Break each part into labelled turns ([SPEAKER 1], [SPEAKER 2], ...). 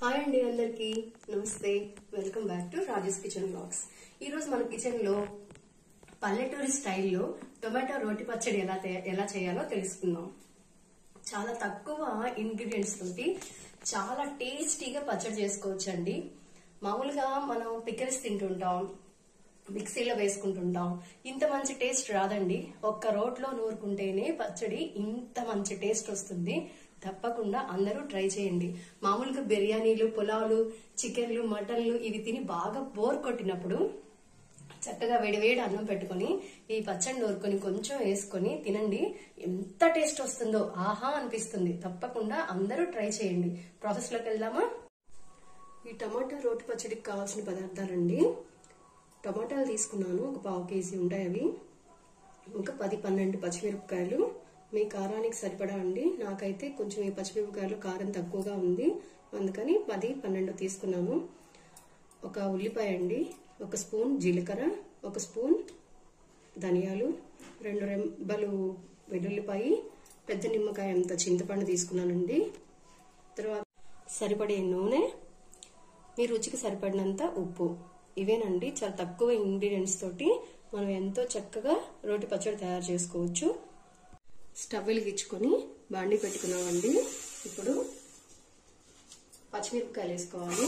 [SPEAKER 1] Hi అండి అందరికి నమస్తే welcome back to Rajesh kitchen blogs ఈ రోజు మన కిచెన్ లో పల్లెటూరి స్టైల్లో టొమాటో రోటి పచ్చడి ఎలా తయ- ఎలా చేయాలో తెలుసుకుందాం చాలా తక్కువ ఇంగ్రీడియంట్స్ తోటి చాలా టేస్టీగా పచ్చడి చేసుకోవచ్చు అండి మామూలుగా మనం పిక్కల్స్ తింటుంటాం మిక్సీలో వేసుకుంటుంటాం ఇంత మంచి టేస్ట్ రాదండి ఒక్క రోట్లో నూరుకుంటేనే పచ్చడి ఇంత మంచి టేస్ట్ వస్తుంది తప్పకుండా అందరూ ట్రై చేయండి మామూలుగా బిర్యానీలు పులావులు చికెన్లు మటన్లు ఇవి తిని బాగా బోర్ కొట్టినప్పుడు చక్కగా వేడివేడి అన్నం పెట్టుకొని ఈ పచ్చడి నూరుకొని కొంచెం వేసుకొని తినండి ఎంత టేస్ట్ వస్తుందో ఆహా అనిపిస్తుంది తప్పకుండా అందరూ ట్రై చేయండి ప్రాసెస్ లోకి వెళ్దామా ఈ టమాటా రోటి పచ్చడికి కావాల్సిన పదార్థాలండి టమాటాలు తీసుకున్నాను ఒక పావు కేజీ ఉంటాయి అవి ఇంకా పది పన్నెండు పచ్చిమిరపకాయలు మీ కారానికి సరిపడా అండి నాకైతే కొంచెం ఈ పచ్చిమిరపకాయలు కారం తక్కువగా ఉంది అందుకని పది పన్నెండు తీసుకున్నాను ఒక ఉల్లిపాయ అండి ఒక స్పూన్ జీలకర్ర ఒక స్పూన్ ధనియాలు రెండు రెబ్బలు వెల్లుల్లిపాయ పెద్ద నిమ్మకాయ అంత చింతపండు తీసుకున్నానండి తర్వాత సరిపడే నూనె మీ రుచికి సరిపడినంత ఉప్పు ఇవేనండి చాలా తక్కువ ఇంగ్రీడియంట్స్ తోటి మనం ఎంతో చక్కగా రోటి పచ్చడి తయారు చేసుకోవచ్చు స్టవ్ వెలిగించుకొని బాండి పెట్టుకున్నామండి ఇప్పుడు పచ్చిమిరపకాయలు వేసుకోవాలి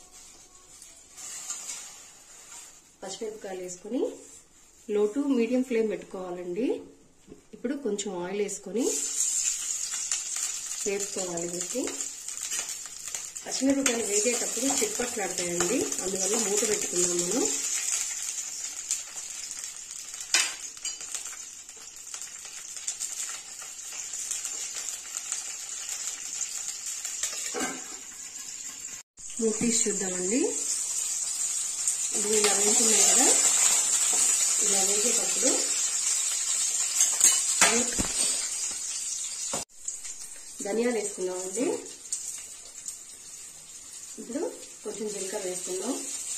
[SPEAKER 1] పచ్చిమిరపకాయలు వేసుకొని లో టు మీడియం ఫ్లేమ్ పెట్టుకోవాలండి ఇప్పుడు కొంచెం ఆయిల్ వేసుకొని వేసుకోవాలి వీటికి పచ్చిమిరపకాయలు వేగేటప్పుడు చిట్పట్లాడతాయండి అందువల్ల మూత పెట్టుకుందాం మనం మూత తీసి చూద్దామండి ఇది ఇలా వేసుకున్నాయి కదా ఇలా వేగేటప్పుడు ధనియాలు వేసుకుందామండి ఇప్పుడు కొంచెం జీలకర్ర వేసుకుందాం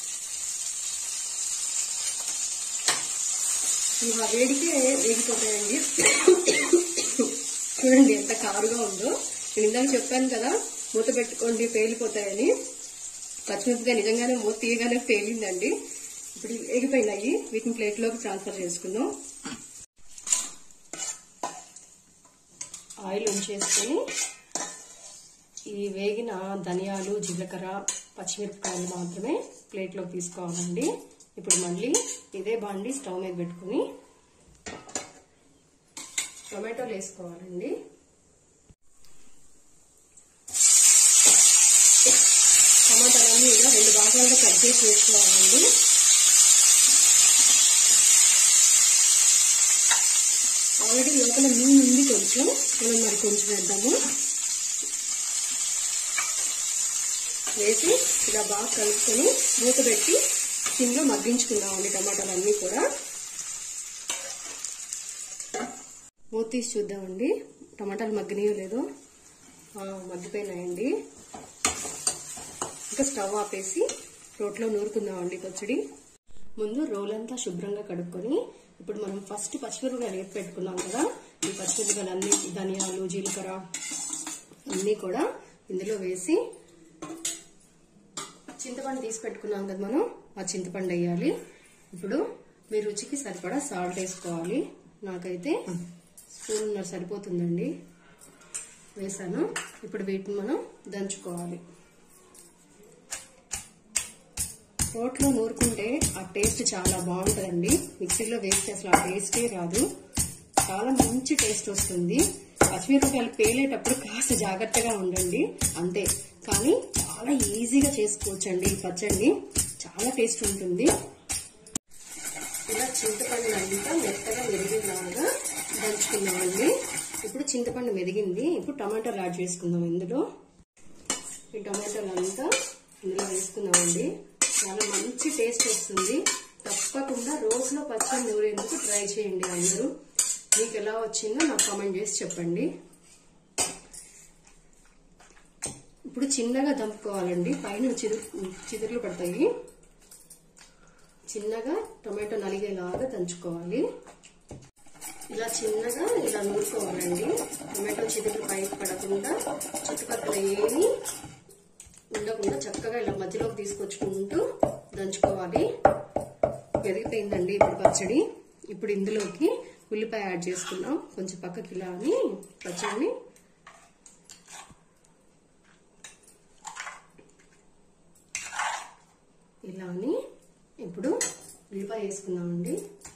[SPEAKER 1] ఇవి ఆ వేడికే వేగిపోతాయండి చూడండి ఎంత కారుగా ఉందో నేను ఇందాక చెప్పాను కదా మూత పెట్టుకోండి పేలిపోతాయని పచ్చిమిరపకాయ నిజంగానే మూత తీయగానే పేలిందండి ఇప్పుడు ఇవి వేగిపోయినాయి వీటిని ప్లేట్లోకి ట్రాన్స్ఫర్ చేసుకుందాం ఆయిల్ ఉంచేసుకొని ఈ వేగిన ధనియాలు జీలకర్ర పచ్చిమిరపకాయలు మాత్రమే ప్లేట్లోకి తీసుకోవాలండి ఇప్పుడు మళ్ళీ ఇదే బాండి స్టవ్ మీద పెట్టుకుని టొమాటోలు వేసుకోవాలండి టమాటాలన్నీ ఇలా రెండు భాగాలుగా కట్ చేసి వేసుకోవాలండి ఆల్రెడీ లోపల నూనె ఉంది కొంచెం మనం మరి కొంచెం వేద్దాము వేసి ఇలా బాగా కలుపుకొని మూత పెట్టి సిమ్లో మగ్గించుకుందామండి టమాటాలన్నీ కూడా మూత తీసి చూద్దామండి టమాటాలు మగ్గినాయో లేదో ఆ, మగ్గిపోయినాయండి ఇంకా స్టవ్ ఆపేసి రోట్లో నూరుకుందామండి పచ్చడి ముందు రోలంతా శుభ్రంగా కడుక్కొని ఇప్పుడు మనం ఫస్ట్ పచ్చిమిరపకాయలు వేసి పెట్టుకున్నాం కదా ఈ పచ్చిమిరపకాయలు అన్ని ధనియాలు జీలకర్ర అన్నీ కూడా ఇందులో వేసి చింతపండు తీసి పెట్టుకున్నాం కదా మనం ఆ చింతపండు వేయాలి ఇప్పుడు మీ రుచికి సరిపడా సాల్ట్ వేసుకోవాలి నాకైతే స్పూన్ సరిపోతుందండి వేసాను ఇప్పుడు వీటిని మనం దంచుకోవాలి రోట్లో నూరుకుంటే ఆ టేస్ట్ చాలా బాగుంటుందండి మిక్సీలో వేస్తే అసలు ఆ టేస్టే రాదు చాలా మంచి టేస్ట్ వస్తుంది పచ్చిమిరపకాయలు పేలేటప్పుడు కాస్త జాగ్రత్తగా ఉండండి అంతే కానీ చాలా ఈజీగా చేసుకోవచ్చండి ఈ పచ్చడిని చాలా టేస్ట్ ఉంటుంది ఇలా చింతపండు అంతా మెత్తగా మెరిగేలాగా దంచుకున్నామండి ఇప్పుడు చింతపండు మెదిగింది ఇప్పుడు టమాటాలు యాడ్ చేసుకుందాం ఇందులో ఈ టమాటాలు అంతా ఇందులో వేసుకున్నామండి చాలా మంచి టేస్ట్ వస్తుంది తప్పకుండా రోజులో పచ్చడి నూరేందుకు ట్రై చేయండి అందరూ మీకు ఎలా వచ్చిందో నాకు కామెంట్ చేసి చెప్పండి ఇప్పుడు చిన్నగా దంపుకోవాలండి పైన చిరు చిదుర్లు పడతాయి చిన్నగా టొమాటో నలిగేలాగా దంచుకోవాలి ఇలా చిన్నగా ఇలా నూరుకోవాలండి టొమాటో చిదురు పైకి పడకుండా చుట్టుపక్కల ఏమి ఉండకుండా చక్కగా ఇలా మధ్యలోకి తీసుకొచ్చుకుంటూ దంచుకోవాలి పెరిగిపోయిందండి ఇప్పుడు పచ్చడి ఇప్పుడు ఇందులోకి ఉల్లిపాయ యాడ్ చేసుకున్నాం కొంచెం పక్కకి ఇలా అని పచ్చడిని ఇలా అని ఇప్పుడు ఉల్లిపాయ వేసుకుందామండి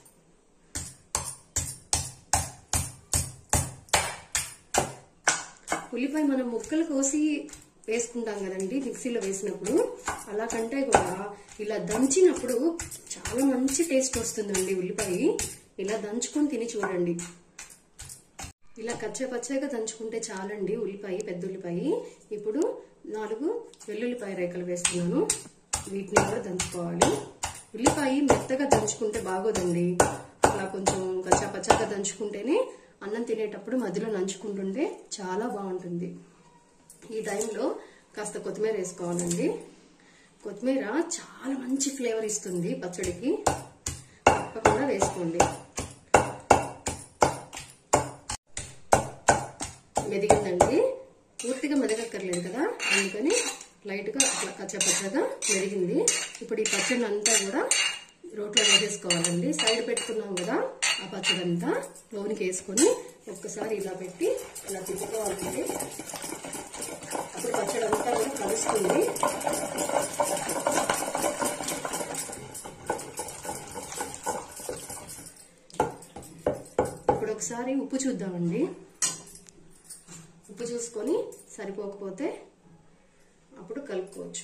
[SPEAKER 1] ఉల్లిపాయ మనం ముక్కలు కోసి వేసుకుంటాం కదండి మిక్సీలో వేసినప్పుడు అలా కంటే కూడా ఇలా దంచినప్పుడు చాలా మంచి టేస్ట్ వస్తుందండి ఉల్లిపాయ ఇలా దంచుకొని తిని చూడండి ఇలా కచ్చా పచ్చగా దంచుకుంటే చాలండి ఉల్లిపాయ పెద్ద ఉల్లిపాయ ఇప్పుడు నాలుగు వెల్లుల్లిపాయ రేఖలు వేస్తున్నాను వీటిని కూడా దంచుకోవాలి ఉల్లిపాయ మెత్తగా దంచుకుంటే బాగోదండి అలా కొంచెం కచ్చా పచ్చగా దంచుకుంటేనే అన్నం తినేటప్పుడు మధ్యలో నంచుకుంటుంటే చాలా బాగుంటుంది ఈ టైంలో కాస్త కొత్తిమీర వేసుకోవాలండి కొత్తిమీర చాలా మంచి ఫ్లేవర్ ఇస్తుంది పచ్చడికి తప్పకుండా వేసుకోండి మెదిగిందండి పూర్తిగా మెదగక్కర్లేదు కదా అందుకని లైట్గా అట్లా కచ్చపచ్చగా మెదిగింది ఇప్పుడు ఈ పచ్చడి అంతా కూడా రోట్లో వేసేసుకోవాలండి సైడ్ పెట్టుకున్నాం కదా ఆ పచ్చడి అంతా లోనికి వేసుకొని ఒక్కసారి ఇలా పెట్టి ఇలా తిప్పుకోవాలండి అప్పుడు పచ్చడి అంతా కూడా కలుస్తుంది ఇప్పుడు ఒకసారి ఉప్పు చూద్దామండి ఉప్పు చూసుకొని సరిపోకపోతే అప్పుడు కలుపుకోవచ్చు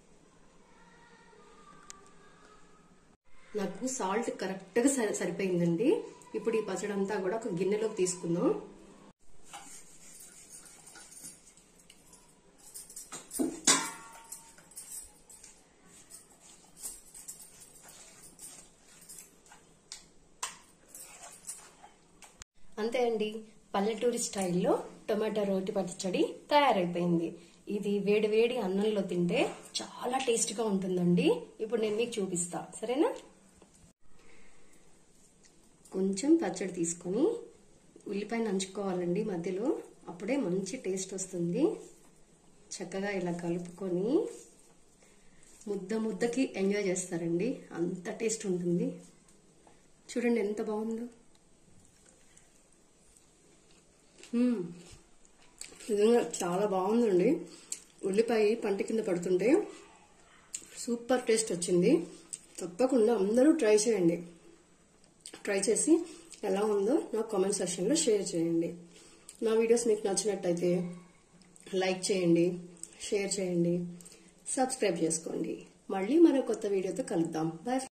[SPEAKER 1] నాకు సాల్ట్ కరెక్ట్గా సరి సరిపోయిందండి ఇప్పుడు ఈ పచ్చడి అంతా కూడా ఒక గిన్నెలోకి తీసుకుందాం అంతే అండి పల్లెటూరి స్టైల్లో టొమాటో రోటి పచ్చడి తయారైపోయింది ఇది వేడి వేడి అన్నంలో తింటే చాలా టేస్ట్గా ఉంటుందండి ఇప్పుడు నేను మీకు చూపిస్తా సరేనా కొంచెం పచ్చడి తీసుకొని ఉల్లిపాయ నంచుకోవాలండి మధ్యలో అప్పుడే మంచి టేస్ట్ వస్తుంది చక్కగా ఇలా కలుపుకొని ముద్ద ముద్దకి ఎంజాయ్ చేస్తారండి అంత టేస్ట్ ఉంటుంది చూడండి ఎంత బాగుందో మ్మ్. నిజంగా చాలా బాగుందండి ఉల్లిపాయ పంట కింద పడుతుంటే సూపర్ టేస్ట్ వచ్చింది తప్పకుండా అందరూ ట్రై చేయండి ట్రై చేసి ఎలా ఉందో నా కామెంట్ సెక్షన్లో షేర్ చేయండి నా వీడియోస్ మీకు నచ్చినట్టయితే లైక్ చేయండి షేర్ చేయండి సబ్స్క్రైబ్ చేసుకోండి మళ్ళీ మరో కొత్త వీడియోతో కలుద్దాం బాయ్